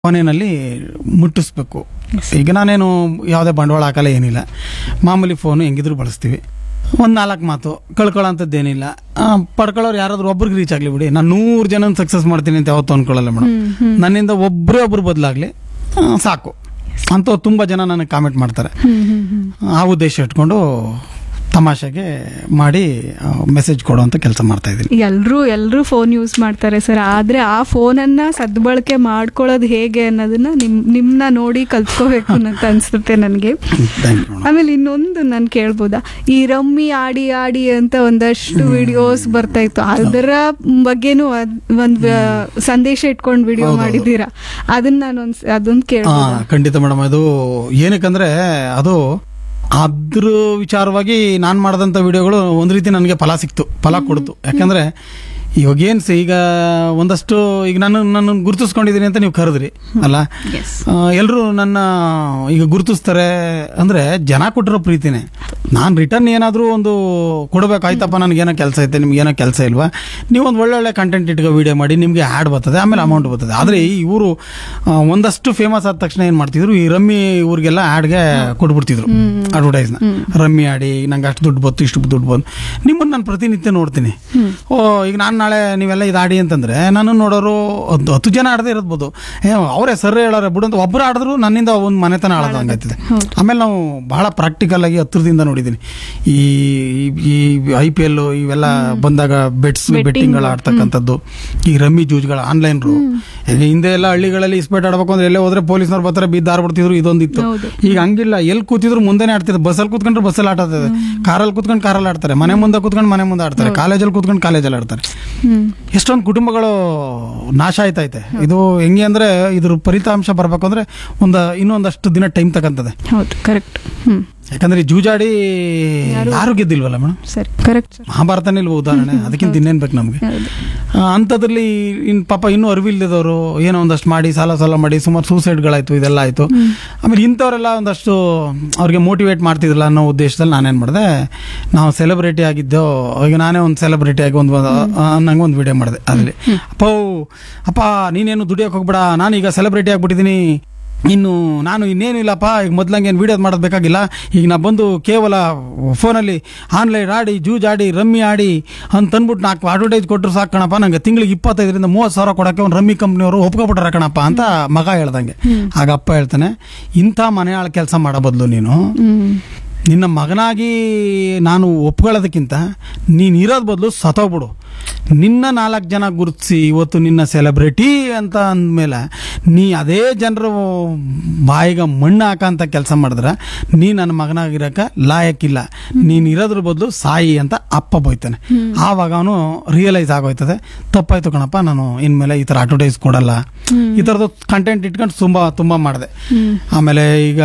ಫೋನಿನಲ್ಲಿ ಮುಟ್ಟಿಸ್ಬೇಕು ಈಗ ನಾನೇನು ಯಾವುದೇ ಬಂಡವಾಳ ಹಾಕಲ್ಲ ಏನಿಲ್ಲ ಮಾಮೂಲಿ ಫೋನು ಹೆಂಗಿದ್ರು ಬಳಸ್ತೀವಿ ಒಂದು ನಾಲ್ಕು ಮಾತು ಕಳ್ಕೊಳ್ಳೋಂಥದ್ದೇನಿಲ್ಲ ಆ, ಪಡ್ಕೊಳ್ಳೋರು ಯಾರಾದ್ರೂ ಒಬ್ರಿಗೆ ರೀಚ್ ಆಗಲಿ ಬಿಡಿ ನಾನು ನೂರು ಜನ ಸಕ್ಸಸ್ ಮಾಡ್ತೀನಿ ಅಂತ ಯಾವತ್ತೂ ಅನ್ಕೊಳ್ಳಲ್ಲ ಮೇಡಮ್ ನನ್ನಿಂದ ಒಬ್ಬರೇ ಒಬ್ರು ಬದಲಾಗಲಿ ಸಾಕು ಅಂತ ತುಂಬ ಜನ ನನಗೆ ಕಾಮೆಂಟ್ ಮಾಡ್ತಾರೆ ಆ ಉದ್ದೇಶ ಇಟ್ಕೊಂಡು ತಮಾಷೆಗೆ ಮಾಡಿ ಮೆಸೇಜ್ ಕೊಡುವಂಥ ಕೆಲಸ ಮಾಡ್ತಾ ಇದ್ದೀನಿ ಎಲ್ರೂ ಎಲ್ರೂ ಫೋನ್ ಯೂಸ್ ಮಾಡ್ತಾರೆ ಸರ್ ಆದ್ರೆ ಆ ಫೋನನ್ನ ಸದ್ಬಳಕೆ ಮಾಡ್ಕೊಳ್ಳೋದು ಹೇಗೆ ಅನ್ನೋದನ್ನ ನಿಮ್ ನಿಮ್ನ ನೋಡಿ ಕಲ್ತ್ಕೋಬೇಕು ಅಂತ ಅನ್ಸುತ್ತೆ ನನಗೆ ಥ್ಯಾಂಕ್ ಯು ಮೇಡಮ್ ಆಮೇಲೆ ಇನ್ನೊಂದು ನಾನು ಕೇಳ್ಬೋದಾ ಈ ರಮ್ಮಿ ಆಡಿ ಆಡಿ ಅಂತ ಒಂದಷ್ಟು ವಿಡಿಯೋಸ್ ಬರ್ತಾ ಇತ್ತು ಅದರ ಬಗ್ಗೆನೂ ಅದ್- ಒಂದ್ ಆ, ಸಂದೇಶ ಇಟ್ಕೊಂಡು ವಿಡಿಯೋ ಹೌದೌದು. ಮಾಡಿದ್ದೀರಾ ಅದನ್ನ ನಾನು ಒಂದ್ ಅದೊಂದು ಹಾ ಕೇಳ್ಬೋದಾ ಖಂಡಿತ ಮೇಡಮ್ ಅದು ಏನಕ್ಕಂದ್ರೆ ಅದು ಅದ್ರ ವಿಚಾರವಾಗಿ ನಾನು ಮಾಡಿದಂಥ ವಿಡಿಯೋಗಳು ಒಂದು ರೀತಿ ನನಗೆ ಫಲ ಸಿಕ್ತು ಫಲ ಕೊಡ್ತು ಯಾಕಂದ್ರೆ ಇವಾಗ ಏನು ಈಗ ಒಂದಷ್ಟು ಈಗ ನಾನು ನನ್ನ ಗುರುತಿಸ್ಕೊಂಡಿದ್ದೀನಿ ಅಂತ ನೀವು ಕರೆದ್ರಿ ಅಲ್ಲ ಎಸ್ ಎಲ್ಲರೂ ನನ್ನ ಈಗ ಗುರುತಿಸ್ತಾರೆ ಅಂದ್ರೆ ಜನ ಕೊಟ್ಟಿರೋ ಪ್ರೀತಿನೇ ನಾನು ರಿಟರ್ನ್ ಏನಾದರೂ ಒಂದು ಕೊಡಬೇಕು ಆಯ್ತಪ್ಪ ನನಗೇನೋ ಕೆಲಸ ಐತೆ ನಿಮ್ಗೆ ಏನೋ ಕೆಲಸ ಇಲ್ವಾ ನೀವು ಒಂದು ಒಳ್ಳೊಳ್ಳೆ ಕಂಟೆಂಟ್ ಇಟ್ಕೊ ವಿಡಿಯೋ ಮಾಡಿ ನಿಮಗೆ ಆ್ಯಡ್ ಬರ್ತದೆ ಆಮೇಲೆ ಅಮೌಂಟ್ ಬರ್ತದೆ ಆದರೆ ಇವರು ಒಂದಷ್ಟು ಫೇಮಸ್ ಆದ ತಕ್ಷಣ ಏನು ಮಾಡ್ತಿದ್ರು ಈ ರಮ್ಮಿ ಇವ್ರಿಗೆಲ್ಲ ಆ್ಯಡ್ಗೆ ಕೊಟ್ಬಿಡ್ತಿದ್ರು ಅಡ್ವರ್ಟೈಸ್ನ ರಮ್ಮಿ ಆಡಿ ನಂಗೆ ಅಷ್ಟು ದುಡ್ಡು ಬಂತು ಇಷ್ಟು ದುಡ್ಡು ಬಂತು ನಿಮ್ಮನ್ನು ನಾನು ಪ್ರತಿನಿತ್ಯ ನೋಡ್ತೀನಿ ಓ ಈಗ ನಾನು ನಾಳೆ ನೀವೆಲ್ಲ ಇದು ಆಡಿ ಅಂತಂದ್ರೆ ನಾನು ನೋಡೋರು ಒಂದು ಹತ್ತು ಜನ ಆಡದೇ ಇರಬಹುದು ಏ ಅವರೇ ಸರ್ ಹೇಳೋರೆ ಬಿಡು ಅಂತ ಒಬ್ಬರು ಆಡಿದ್ರು ನನ್ನಿಂದ ಒಂದು ಮನೆತನ ಆಡೋದಂಗಾಯ್ತದೆ ಆಮೇಲೆ ನಾವು ಬಹಳ ಪ್ರಾಕ್ಟಿಕಲ್ ಆಗಿ ಹತ್ರದಿಂದ ನೋಡಿದ್ದೀನಿ ಈ ಈ ಐ ಪಿ ಎಲ್ ಇವೆಲ್ಲ ಬಂದಾಗ ಬೆಟ್ಸ್ ಬೆಟ್ಟಿಂಗ್ಗಳು ಆಡ್ತಕ್ಕಂಥದ್ದು ಈ ರಮ್ಮಿ ಜೂಜ್ಗಳು ಆನ್ಲೈನ್ ಹಿಂದೆ ಎಲ್ಲ ಹಳ್ಳಿಗಳಲ್ಲಿ ಇಸ್ಪೇಟ್ ಆಡ್ಬೇಕು ಅಂದ್ರೆ ಎಲ್ಲೇ ಹೋದ್ರೆ ಪೊಲೀಸ್ನವ್ರು ಬರ್ತಾರೆ ಬಿದ್ದಾರ್ ಬಿಡ್ತಿದ್ರು ಇದೊಂದಿತ್ತು ಹೌದು. ಈಗ ಹಂಗಿಲ್ಲ ಎಲ್ಲಿ ಕೂತಿದ್ರು ಮುಂದೆನೆ ಆಡ್ತಿದ್ರು ಬಸ್ಸಲ್ಲಿ ಕೂತ್ಕೊಂಡ್ರೆ ಬಸ್ಸಲ್ಲಿ ಆಟ ಆಡ್ತದೆ ಕಾರಲ್ಲಿ ಕೂತ್ಕೊಂಡು ಕಾರಲ್ಲಿ ಆಡ್ತಾರೆ ಮನೆ ಮುಂದೆ ಕೂತ್ಕೊಂಡು ಮನೆ ಮುಂದೆ ಆಡ್ತಾರೆ ಕಾಲೇಜಲ್ಲಿ ಕೂತ್ಕೊಂಡು ಕಾಲೇಜಲ್ಲಿ ಆಡ್ತಾರೆ ಹ್ಮ್ ಎಷ್ಟೊಂದು ಕುಟುಂಬಗಳು ನಾಶ ಆಯ್ತೈತೆ ಇದು ಹೆಂಗೆ ಅಂದ್ರೆ ಇದ್ರ ಫಲಿತಾಂಶ ಬರ್ಬೇಕು ಅಂದ್ರೆ ಒಂದು ಇನ್ನೊಂದಷ್ಟು ದಿನ ಟೈಮ್ ತಗಂತದೆ ಹೌದು ಕರೆಕ್ಟ್ ಹ್ಮ್ ಯಾಕಂದ್ರೆ ಈ ಜೂಜಾಡಿ ಯಾರು ಗೆದ್ದಿಲ್ವಲ್ಲ ಮೇಡಮ್ ಸರಿ ಕರೆಕ್ಟ್ ಸರ್ ಮಹಾಭಾರತನೇ ಇಲ್ವ ಉದಾಹರಣೆ ಅದಕ್ಕಿಂತ ಇನ್ನೇನ್ ಬೇಕು ನಮಗೆ ಹೌದು ಅಂಥದ್ರಲ್ಲಿ ಇನ್ ಪಾಪ ಇನ್ನೂ ಅರಿವಿಲ್ದಿದವರು ಏನೋ ಒಂದಷ್ಟು ಮಾಡಿ ಸಾಲ ಸಾಲ ಮಾಡಿ ಸುಮಾರು ಸೂಸೈಡ್ಗಳಾಯ್ತು ಇದೆಲ್ಲ ಆಯ್ತು ಆಮೇಲೆ ಇಂಥವರೆಲ್ಲ ಒಂದಷ್ಟು ಅವ್ರಿಗೆ ಮೋಟಿವೇಟ್ ಮಾಡ್ತಿದ್ರಲ್ಲ ಅನ್ನೋ ಉದ್ದೇಶದಲ್ಲಿ ನಾನೇನ್ ಮಾಡಿದೆ ನಾವು ಸೆಲೆಬ್ರಿಟಿ ಆಗಿದ್ದೋ ಈಗ ನಾನೇ ಒಂದು ಸೆಲೆಬ್ರಿಟಿ ಆಗಿ ಒಂದು ನಂಗೆ ಒಂದು ವಿಡಿಯೋ ಮಾಡಿದೆ ಅದ್ರಲ್ಲಿ ಅಪ್ಪ ಅಪ್ಪ ನೀನೇನು ದುಡಿಯೋಕೆ ಹೋಗ್ಬೇಡ ನಾನೀಗ ಸೆಲೆಬ್ರಿಟಿ ಆಗ್ಬಿಟ್ಟಿದ್ದೀನಿ ಇನ್ನು ನಾನು ಇನ್ನೇನಿಲ್ಲಪ್ಪ ಈಗ ಮೊದ್ಲಂಗೆ ಏನು ವಿಡಿಯೋ ಮಾಡೋದು ಬೇಕಾಗಿಲ್ಲ ಈಗ ನಾ ಬಂದು ಕೇವಲ ಫೋನಲ್ಲಿ ಆನ್ಲೈನ್ ಆಡಿ ಜೂಜ್ ಆಡಿ ರಮ್ಮಿ ಆಡಿ ಅಂತ ಅಂದ್ಬಿಟ್ಟು ನಾಲ್ಕು ಅಡ್ವರ್ಟೈಸ್ ಕೊಟ್ಟರು ಸಾಕು ಕಣಪ್ಪ ನಂಗೆ ತಿಂಗಳಿಗೆ ಇಪ್ಪತ್ತೈದರಿಂದ ಮೂವತ್ತು ಸಾವಿರ ಕೊಡೋಕ್ಕೆ ಒಂದು ರಮ್ಮಿ ಕಂಪ್ನಿಯವರು ಒಪ್ಕೊಬಿಟ್ರ ಕಣಪ್ಪ ಅಂತ ಮಗ ಹೇಳ್ದಂಗೆ ಆಗ ಅಪ್ಪ ಹೇಳ್ತಾನೆ ಇಂಥ ಮನೆಯಾಳ ಕೆಲಸ ಮಾಡೋ ಬದಲು ನೀನು ಹ್ಮ್ ನಿನ್ನ ಮಗನಾಗಿ ನಾನು ಒಪ್ಕೊಳ್ಳೋದಕ್ಕಿಂತ ನೀನು ಇರೋದ್ ಬದಲು ಸತ್ತೋಗ್ಬಿಡು ನಿನ್ನ ನಾಲ್ಕು ಜನ ಗುರುತಿಸಿ ಇವತ್ತು ನಿನ್ನ ಸೆಲೆಬ್ರಿಟಿ ಅಂತ ಅಂದಮೇಲೆ ನೀ ಅದೇ ಜನರು ಬಾಯಿಗೆ ಮಣ್ಣು ಹಾಕಂತ ಕೆಲಸ ಮಾಡಿದ್ರೆ ನೀ ನನ್ನ ಮಗನಾಗಿರಕ ಲಾಯಕ್ಕಿಲ್ಲ ನೀನು ಇರೋದ್ರ ಬದಲು ಸಾಯಿ ಅಂತ ಅಪ್ಪ ಬೈತಾನೆ ಆವಾಗ ಅವನು ರಿಯಲೈಸ್ ಆಗೋಯ್ತದೆ ತಪ್ಪಾಯ್ತು ಕಣಪ್ಪ ನಾನು ಇನ್ಮೇಲೆ ಈ ಥರ ಅಡ್ವರ್ಟೈಸ್ ಕೊಡಲ್ಲ ಈ ಥರದ್ದು ಕಂಟೆಂಟ್ ಇಟ್ಕೊಂಡು ತುಂಬ ತುಂಬ ಮಾಡಿದೆ ಆಮೇಲೆ ಈಗ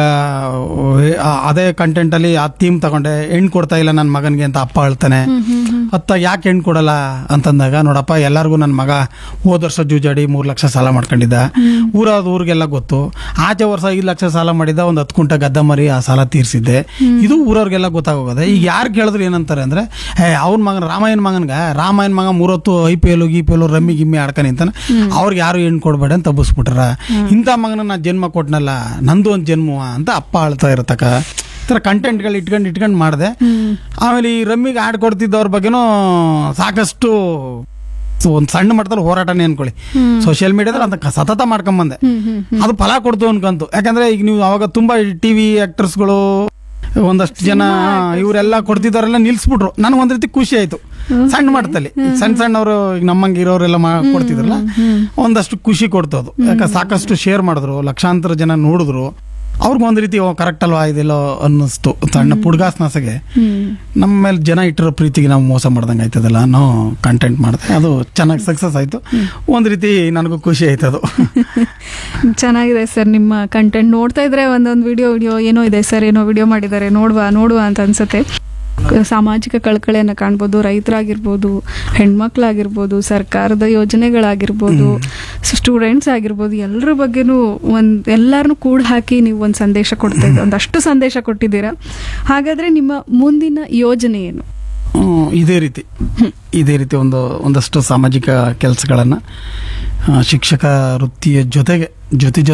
ಆ- ಅದೇ ಕಂಟೆಂಟ್ ಅಲ್ಲಿ ಆ ಥೀಮ್ ತಗೊಂಡೆ ಹೆಣ್ಣು ಕೊಡ್ತಾ ಇಲ್ಲ ನನ್ನ ಮಗನಿಗೆ ಅಂತ ಅಪ್ಪ ಹೇಳ್ತಾನೆ ಅತ್ತ ಯಾಕೆ ಹೆಣ್ಣು ಕೊಡಲ್ಲ ಅಂತಂದಾಗ ನೋಡಪ್ಪ ಎಲ್ಲರಿಗೂ ನನ್ನ ಮಗ ಹೋದ ವರ್ಷ ಜೂಜಾಡಿ ಮೂರು ಲಕ್ಷ ಸಾಲ ಮಾಡ್ಕೊಂಡಿದ್ದ ಊರಾದ ಊರಿಗೆಲ್ಲ ಗೊತ್ತು ಆಚೆ ವರ್ಷ ಐದು ಲಕ್ಷ ಸಾಲ ಮಾಡಿದ್ದ ಒಂದು ಹತ್ತು ಕುಂಟ ಗದ್ದ ಮರಿ ಆ ಸಾಲ ತೀರಿಸಿದ್ದೆ ಇದು ಊರವ್ರಿಗೆಲ್ಲ ಗೊತ್ತಾಗೋದೆ ಈಗ ಯಾರು ಕೇಳಿದ್ರು ಏನಂತಾರೆ ಅಂದ್ರೆ ಏ ಅವ್ನ ಮಗನ ರಾಮಾಯಣ ಮಗನ್ಗ ರಾಮಾಯಣ ಮಗ ಮೂರೊತ್ತು ಐ ಪಿ ಎಲ್ ಗಿ ಪಿ ಎಲ್ ರಮ್ಮಿ ಗಿಮ್ಮಿ ಆಡ್ತಾನೆ ಅಂತಾನೆ ಅವ್ರಿಗೆ ಯಾರು ಹೆಣ್ಣು ಕೊಡ್ಬೇಡ ಅಂತ ತಬ್ಬಿಸ್ಬಿಟ್ರ ಇಂಥ ಮಗನ ನಾ ಜನ್ಮ ಕೊಟ್ನಲ್ಲ ನಂದು ಒಂದು ಜನ್ಮ ಅಂತ ಅಪ್ಪ ಆಳ್ತಾ ಇರತಕ್ಕ ಈ ಥರ ಕಂಟೆಂಟ್ಗಳು ಇಟ್ಕೊಂಡು ಇಟ್ಕೊಂಡು ಮಾಡಿದೆ ಆಮೇಲೆ ಈ ರಮ್ಮಿಗೆ ಆಡ್ ಕೊಡ್ತಿದ್ದವ್ರ ಬಗ್ಗೆನೂ ಸಾಕಷ್ಟು ಸೊ ಒಂದು ಸಣ್ಣ ಮಟ್ಟದಲ್ಲಿ ಹೋರಾಟನೇ ಅನ್ಕೊಳ್ಳಿ ಸೋಷಿಯಲ್ ಮೀಡಿಯಾದಲ್ಲಿ ಅಂತ ಸತತ ಮಾಡ್ಕೊಂಬಂದೆ ಅದು ಫಲ ಕೊಡ್ತು ಅನ್ಕಂತು ಯಾಕಂದ್ರೆ ಈಗ ನೀವು ಅವಾಗ ತುಂಬಾ ಟಿವಿ ಆಕ್ಟರ್ಸ್ಗಳು ಒಂದಷ್ಟು ಜನ ಇವರೆಲ್ಲ ಕೊಡ್ತಿದ್ದಾರೆಲ್ಲ ನಿಲ್ಸ್ಬಿಟ್ರು ನನಗೆ ಒಂದ್ ರೀತಿ ಖುಷಿ ಆಯ್ತು ಸಣ್ಣ ಮಟ್ಟದಲ್ಲಿ ಈಗ ಸಣ್ಣ ಸಣ್ಣವರು ಈಗ ನಮ್ಮಂಗೆ ಇರೋರೆಲ್ಲ ಮಾ ಕೊಡ್ತಿದ್ರಲ್ಲ ಒಂದಷ್ಟು ಖುಷಿ ಕೊಡ್ತು ಅದು ಯಾಕೆ ಸಾಕಷ್ಟು ಶೇರ್ ಮಾಡಿದ್ರು ಲಕ್ಷಾಂತರ ಜನ ನೋಡಿದ್ರು ಅವ್ರಿಗೆ ಒಂದ್ ರೀತಿ ಕರೆಕ್ಟ್ ಅಲ್ವಾ ಇದೆಲ್ಲೋ ಅನ್ನಿಸ್ತು ಸಣ್ಣ ಪುಡ್ಗಾಸ್ನಾಸಗೆ ಹ್ಮ್ ನಮ್ಮ ಮೇಲೆ ಜನ ಇಟ್ಟಿರೋ ಪ್ರೀತಿಗೆ ನಾವು ಮೋಸ ಮಾಡ್ದಂಗೆ ಆಯ್ತದಲ್ಲ ಅನ್ನೋ ಕಂಟೆಂಟ್ ಮಾಡಿದೆ ಅದು ಚೆನ್ನಾಗಿ ಸಕ್ಸಸ್ ಆಯ್ತು ಒಂದ್ ರೀತಿ ನನಗೂ ಖುಷಿ ಆಯ್ತು ಅದು ಚೆನ್ನಾಗಿದೆ ಸರ್ ನಿಮ್ಮ ಕಂಟೆಂಟ್ ನೋಡ್ತಾ ಇದ್ರೆ ಒಂದೊಂದು ವಿಡಿಯೋ ವಿಡಿಯೋ ಏನೋ ಇದೆ ಸರ್ ಏನೋ ವಿಡಿಯೋ ಮಾಡಿದ್ದಾರೆ ನೋಡುವ ನೋಡುವ ಅಂತ ಅನ್ಸುತ್ತೆ ಕ- ಸಾಮಾಜಿಕ ಕಳಕಳಿಯನ್ನು ಕಾಣ್ಬೋದು ರೈತರಾಗಿರ್ಬೋದು ಹೆಣ್ಮಕ್ಳಾಗಿರ್ಬೋದು ಸರ್ಕಾರದ ಯೋಜನೆಗಳಾಗಿರ್ಬೋದು ಸ್ಟೂಡೆಂಟ್ಸ್ ಆಗಿರ್ಬೋದು ಎಲ್ಲರ ಬಗ್ಗೆನೂ ಒಂದು ಎಲ್ಲರನ್ನೂ ಕೂಡ ಹಾಕಿ ನೀವು ಒಂದು ಸಂದೇಶ ಕೊಡ್ತಾ ಇದ್ದೀರಾ ಒಂದಷ್ಟು ಸಂದೇಶ ಕೊಟ್ಟಿದ್ದೀರಾ ಹಾಗಾದ್ರೆ ನಿಮ್ಮ ಮುಂದಿನ ಯೋಜನೆ ಏನು ಹ್ಮ್, ಇದೇ ರೀತಿ ಇದೇ ರೀತಿ ಒಂದು ಒಂದಷ್ಟು ಸಾಮಾಜಿಕ ಕೆಲಸಗಳನ್ನು ಆ, ಶಿಕ್ಷಕ ವೃತ್ತಿಯ ಜೊತೆಗೆ ಜೊತೆ